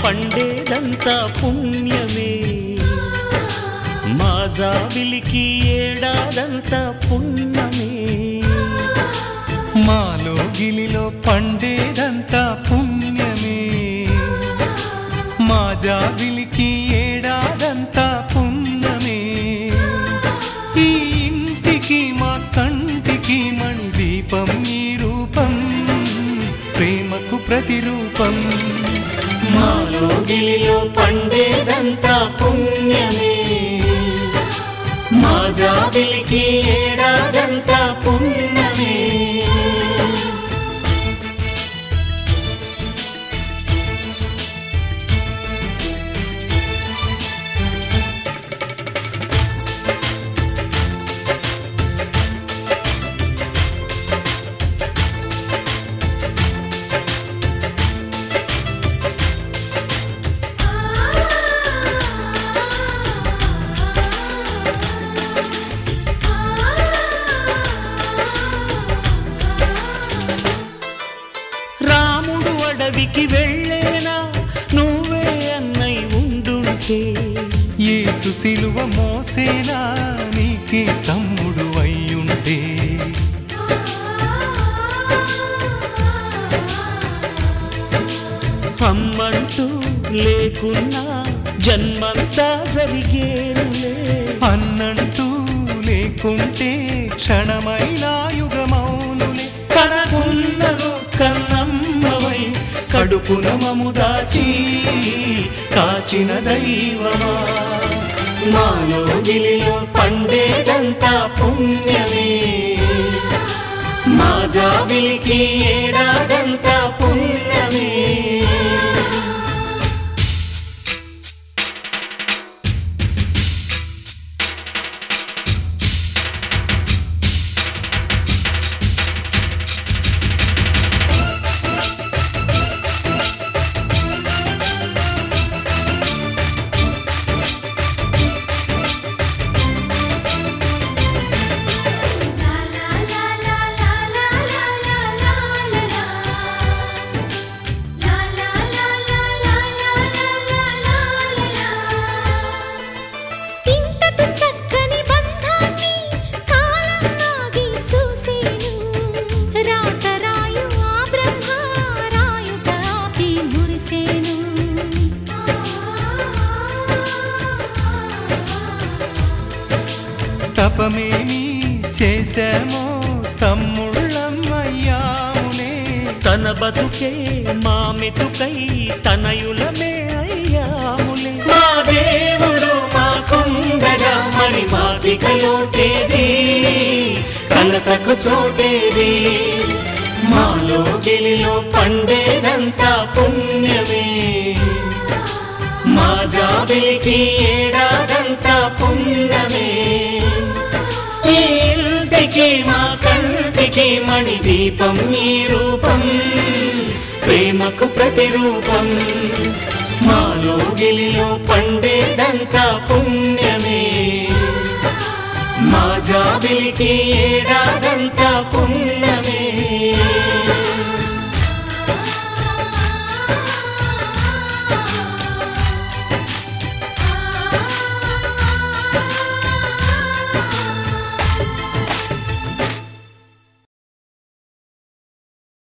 పండేదంతా పుణ్యమే మా జాబిలికి ఏడాదంతా పుణ్యమే మాలో గిలిలో పండేదంతా పుణ్యమే మా జాబిలికి ఏడాదంతా పుణ్యమే ఈ ఇంటికి మా కంటికి మణి దీపం ఈ రూపం ప్రేమకు ప్రతిరూపం మాలో గిలిలో పండేదంతా పుణ్యమే మా జాబిలికి ఏడాదంతా పుణ్యమే రాముడు అడవికి వెళ్ళేనా నువ్వే అన్నై ఉండుంటే యేసు సిలువ మోసేనా నీకే తమ్ముడు అయ్యుంటే అమ్మంటూ లేకున్నా జన్మంతా జరిగేనులే అన్నంటూ లేకుంటే క్షణమైనా యుగమౌనులే కనకున్నదో కన్నమ్మవై కడుపున మము దాచి కాచిన దైవమా మాలో గిలిలో పండేదంతా పుణ్యమే మా జాబిలికి ఏడాదంతా పుణ్యమే ఇంతటి చక్కని బంధాన్ని కాలం ఆగి చూసేను రాత రాయు ఆ బ్రహ్మ రాయుట ఆపి మురిసేను తపమేమి చేశామో తమ్ముళ్ళమ్మయ్యాములే తన బతుకే మా మెతుకై తనయులమే అయ్యాములే మా దేవుడు మా కుండగా మరి మాకిక లోటేది కలతకు చోటేది మాలో గిలిలో పండేదంతా పుణ్యమే మా జాబిలికి ఏడాదంతా పుణ్యమే ఈ ఇంటికి మా కంటికి మణి దీపం ఈ రూపం ప్రేమకు ప్రతిరూపం మాలో గిలిలో పండేదంతా పుణ్యమే మా జాబిలికి ఏడాదంతా పుణ్యమే